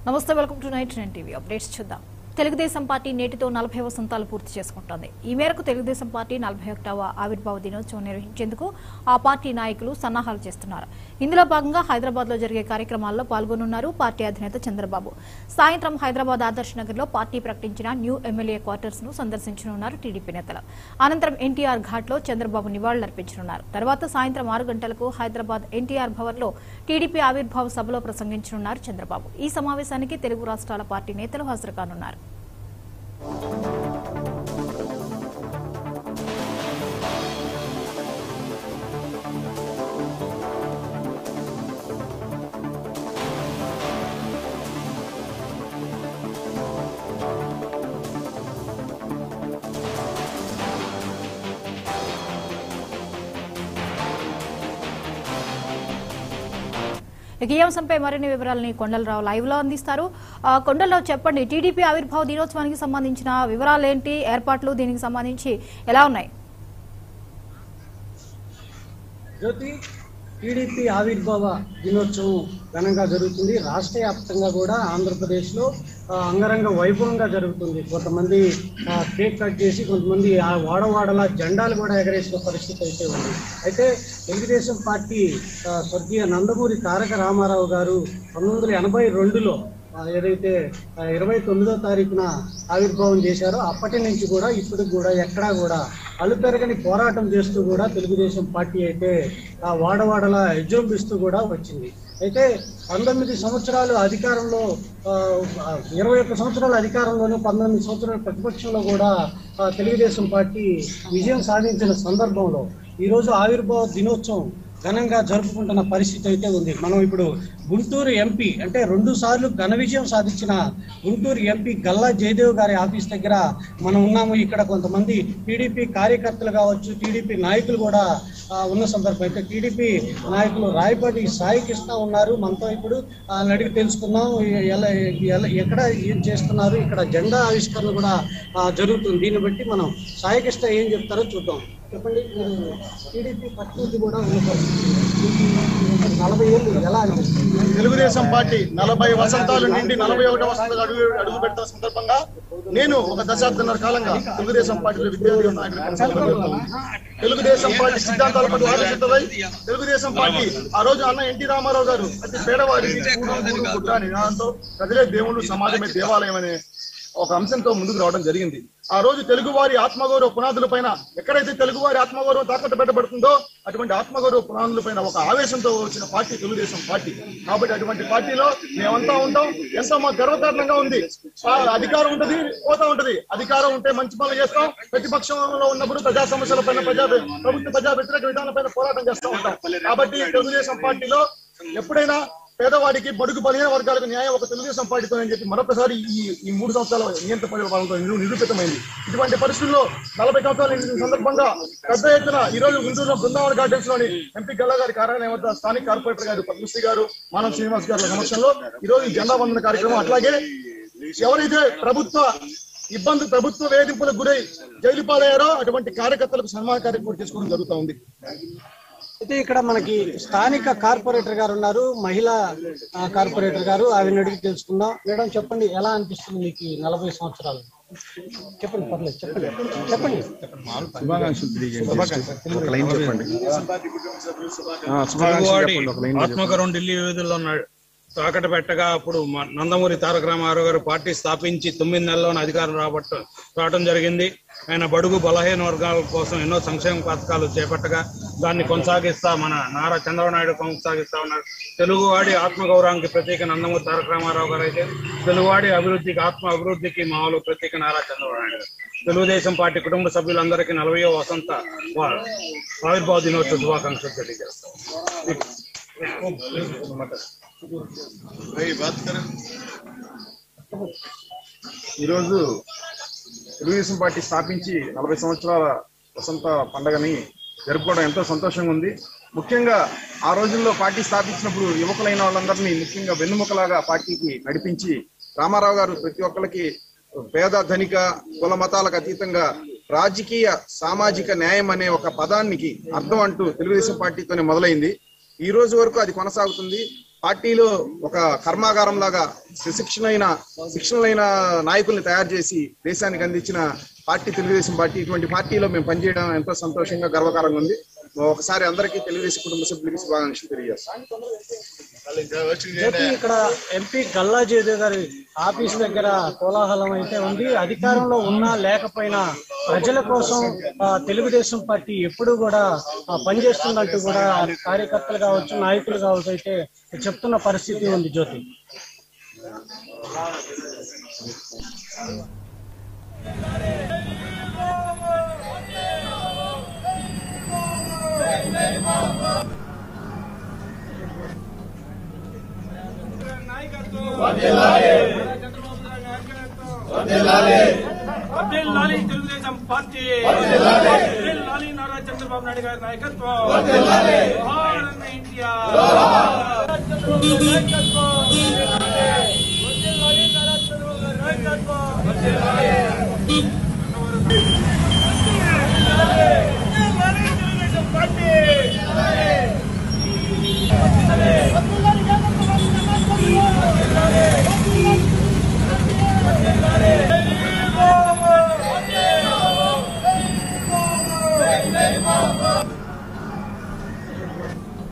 నమస్తే welcome to night nine TV updates చూద్దాం Telugu Desam party నేటితో నలభై వసంతాలు పూర్తి చేసుకుంటోంది ఈ మేరకు తెలుగుదేశం పార్టీ నలభై ఒకటవ ఆవిర్భావ దినోత్సవం నిర్వహించేందుకు ఆ పార్టీ నాయకులు సన్నాహాలు చేస్తున్నారు ఇందులో భాగంగా హైదరాబాద్ లో జరిగే కార్యక్రమాల్లో పాల్గొనున్నారు పార్టీ అధినేత చంద్రబాబు సాయంత్రం హైదరాబాద్ ఆదర్శ్ నగర్ లో పార్టీ ప్రకటించిన న్యూ ఎమ్మెల్యే క్వార్టర్స్ ను సందర్శించనున్నారు టీడీపీ నేతలు అనంతరం ఎన్టీఆర్ ఘాట్ లో చంద్రబాబు నివాళులర్పించనున్నారు తర్వాత సాయంత్రం ఆరు గంటలకు హైదరాబాద్ ఎన్టీఆర్ భవన్ లో టీడీపీ ఆవిర్భావ సభలో ప్రసంగించనున్నారు చంద్రబాబు ఈ సమావేశానికి తెలుగు రాష్ట్రాల పార్టీ నేతలు హాజరు కానున్నారు ఇక ఈ అంశంపై మరిన్ని వివరాలని కొండలరావు లైవ్ లో అందిస్తారు ఆ, కొండలరావు చెప్పండి టీడీపీ ఆవిర్భావ దినోత్సవానికి సంబంధించిన వివరాలు ఏంటి ఏర్పాట్లు దీనికి సంబంధించి ఎలా ఉన్నాయి జ్యోతి టీడీపీ ఆవిర్భావ దినోత్సవం ఘనంగా జరుగుతుంది రాష్ట్ర వ్యాప్తంగా కూడా ఆంధ్రప్రదేశ్లో ఆ, అంగరంగ వైభవంగా జరుగుతుంది కొంతమంది ఆ, కేక్ కట్ చేసి కొంతమంది ఆ వాడవాడల జెండాలు కూడా ఎగరేసిన పరిస్థితి అయితే ఉంది అయితే తెలుగుదేశం పార్టీ ఆ, స్వర్గీయ నందమూరి తారక రామారావు గారు పంతొమ్మిది వందల ఎనభై రెండులో ఆ, ఏదైతే ఆ, ఇరవై తొమ్మిదో తారీఖున ఆవిర్భావం చేశారో అప్పటి నుంచి కూడా ఇప్పటికి కూడా ఎక్కడా కూడా అలుపెరగని పోరాటం చేస్తూ కూడా తెలుగుదేశం పార్టీ అయితే ఆ వాడవాడలా విజృంభిస్తూ కూడా వచ్చింది అయితే పంతొమ్మిది సంవత్సరాలు అధికారంలో ఆ, ఇరవై ఒక్క సంవత్సరాల అధికారంలోనూ పంతొమ్మిది సంవత్సరాల ప్రతిపక్షంలో కూడా ఆ, తెలుగుదేశం పార్టీ విజయం సాధించిన సందర్భంలో ఈరోజు ఆవిర్భావ దినోత్సవం ఘనంగా జరుపుకుంటున్న పరిస్థితి అయితే ఉంది మనం ఇప్పుడు గుంటూరు ఎంపీ అంటే రెండు సార్లు ఘన విజయం సాధించిన గుంటూరు ఎంపీ గల్లా జయదేవ్ గారి ఆఫీస్ దగ్గర మనం ఉన్నాము ఇక్కడ కొంతమంది టీడీపీ కార్యకర్తలు కావచ్చు టీడీపీ నాయకులు కూడా ఆ, ఉన్న సందర్భం అయితే టీడీపీ నాయకులు రాయపాటి సాయి కృష్ణ ఉన్నారు మనతో ఇప్పుడు వాళ్ళని అడిగి తెలుసుకుందాం ఎలా ఎలా- ఎక్కడ ఏం చేస్తున్నారు ఇక్కడ జెండా ఆవిష్కరణ కూడా ఆ, జరుగుతుంది దీన్ని బట్టి మనం సాయి కృష్ణ ఏం చెప్తారో చూద్దాం చెప్పండి మీరు టీడీపీ పట్టింది కూడా ఉన్న పరిస్థితి నలభై ఏళ్ళు ఎలా అనిపిస్తుంది తెలుగుదేశం పార్టీ నలభై వసంతాలు నిండి నలభై ఒకటో వసంతాలు అడుగు అడుగు పెట్టిన సందర్భంగా నేను ఒక దశాబ్దన్నర కాలంగా తెలుగుదేశం పార్టీలో విద్యార్థి నాయకుడిగా కొనసాగుతున్నాను. తెలుగుదేశం పార్టీ సిద్ధాంతాల పట్ల ఆలోచితమై తెలుగుదేశం పార్టీ ఆ రోజు అన్న ఎన్టీ రామారావు గారు అతి పేదవాడి కూడు, గూడు, గుడ్డ అని నినాదంతో ప్రజలే దేవుళ్ళు సమాజమే దేవాలయం అనే ఒక అంశంతో ముందుకు రావడం జరిగింది ఆ రోజు తెలుగువారి ఆత్మగౌరవ పునాదుల పైన ఎక్కడైతే తెలుగువారి ఆత్మగౌరవం తాకట్టు పెట్టబడుతుందో అటువంటి ఆత్మగౌరవ పునాదుల పైన ఒక ఆవేశంతో వచ్చిన పార్టీ తెలుగుదేశం పార్టీ కాబట్టి అటువంటి పార్టీలో మేమంతా ఉంటాం ఎంతో మాకు గర్వకారణంగా ఉంది ఆ అధికారం ఉంటది పోతా ఉంటది అధికారం ఉంటే మంచి పనులు చేస్తాం ప్రతిపక్షంలో ఉన్నప్పుడు ప్రజా సమస్యల పైన ప్రజా ప్రభుత్వ ప్రజా వ్యతిరేక విధానం పైన పోరాటం చేస్తూ ఉంటాం కాబట్టి తెలుగుదేశం పార్టీలో ఎప్పుడైనా పేదవాడికి బడుగు బలహీన వర్గాలకు న్యాయం ఒక తెలుగుదేశం పార్టీతో అని చెప్పి మరొకసారి ఈ ఈ మూడు సంవత్సరాల నియంత్రణ పరిపాలనతో నిరూ- నిరూపితమైంది ఇటువంటి పరిస్థితుల్లో నలభై సంవత్సరాల నిండిన సందర్భంగా పెద్ద ఎత్తున ఈ రోజు గుంటూరులో బృందావన గార్డెన్స్ లోని ఎంపీ గల్లా గారి కార్యాలయం వద్ద స్థానిక కార్పొరేటర్ గారు పద్మశ్రీ గారు మానవ శ్రీనివాస్ గారి సమక్షంలో ఈ రోజు ఈ జెండా వందన కార్యక్రమం అట్లాగే ఎవరైతే ప్రభుత్వ ఇబ్బంది ప్రభుత్వ వేధింపులకు గురై జైలు పాలయ్యారో అటువంటి కార్యకర్తలకు సన్మాన కార్యక్రమం చేసుకోవడం జరుగుతూ ఉంది అయితే ఇక్కడ మనకి స్థానిక కార్పొరేటర్ గారు ఉన్నారు మహిళా ఆ, కార్పొరేటర్ గారు ఆవిడని అడిగి తెలుసుకుందాం మేడం చెప్పండి ఎలా అనిపిస్తుంది మీకు ఈ నలభై సంవత్సరాలు చెప్పండి పర్లేదు చెప్పండి చెప్పండి శుభాకాంక్షలు తెలియజేయండి ఒక లైన్ చెప్పండి ఆ, శుభాకాంక్షలు తెలుగువాడి చెప్పండి ఒక లైన్ చెప్పండి. ఆత్మకరం ఢిల్లీ వీధుల్లో ఉన్నాడు తాకట పెట్టగా అప్పుడు మ- నందమూరి తారక రామారావు గారు పార్టీ స్థాపించి తొమ్మిది నెలల్లోనే అధికారం రాబట్ట రావడం జరిగింది ఆయన బడుగు బలహీన వర్గాల కోసం ఎన్నో సంక్షేమ పథకాలు చేపట్టగా దాన్ని కొనసాగిస్తా మన నారా చంద్రబాబు నాయుడు కొనసాగిస్తా ఉన్నారు తెలుగువాడి ఆత్మగౌరవానికి ప్రతీక నందమూరి తారక రామారావు గారు అయితే తెలుగువాడి అభివృద్ధికి ఆత్మ అభివృద్ధికి మామూలు ప్రతీక నారా చంద్రబాబు నాయుడు గారు తెలుగుదేశం పార్టీ కుటుంబ సభ్యులందరికీ నలభయో వసంత వా- ఆవిర్భావ దినోత్సవ శుభాకాంక్షలు తెలియజేస్తాం ఈరోజు తెలుగుదేశం పార్టీ స్థాపించి నలభై సంవత్సరాల వసంత పండగని జరుపుకోవడం ఎంతో సంతోషంగా ఉంది ముఖ్యంగా ఆ రోజుల్లో పార్టీ స్థాపించినప్పుడు యువకులైన వాళ్ళందరినీ ముఖ్యంగా వెన్నుముకలాగా పార్టీకి నడిపించి రామారావు గారు ప్రతి ఒక్కరికి పేద ధనిక కుల మతాలకు అతీతంగా రాజకీయ సామాజిక న్యాయం అనే ఒక పదానికి అర్థం అంటూ తెలుగుదేశం పార్టీతోనే మొదలైంది ఈ రోజు వరకు అది కొనసాగుతుంది పార్టీలో ఒక కర్మాగారం లాగా శిక్షణైన శిక్షణలైన నాయకుల్ని తయారు చేసి దేశానికి అందించిన పార్టీ తెలుగుదేశం పార్టీ ఇటువంటి పార్టీలో మేము పనిచేయడం ఎంతో సంతోషంగా గర్వకారంగా ఉంది ఒకసారి అందరికీ తెలుగుదేశం కుటుంబ సభ్యులకి శుభాకాంక్షలు తెలియజేస్తాం జ్యోతి ఇక్కడ ఎంపీ గల్లా జయదేవ్ గారి ఆఫీస్ దగ్గర కోలాహలం అయితే ఉంది అధికారంలో ఉన్నా లేకపోయినా ప్రజల కోసం ఆ, తెలుగుదేశం పార్టీ ఎప్పుడు కూడా ఆ, పనిచేస్తుందంటూ కూడా కార్యకర్తలు కావచ్చు నాయకులు కావచ్చు అయితే చెప్తున్న పరిస్థితి ఉంది జ్యోతి అబ్దుల్ లాలి తెలుగుదేశం పార్టీ అబ్దుల్ లాలి నారా చంద్రబాబు నాయుడు గారి నాయకత్వం భారత్ ఇండియా చంద్రబాబు నాయకత్వం అబ్దుల్ లాలి నారా చంద్రబాబు గారి నాయకత్వం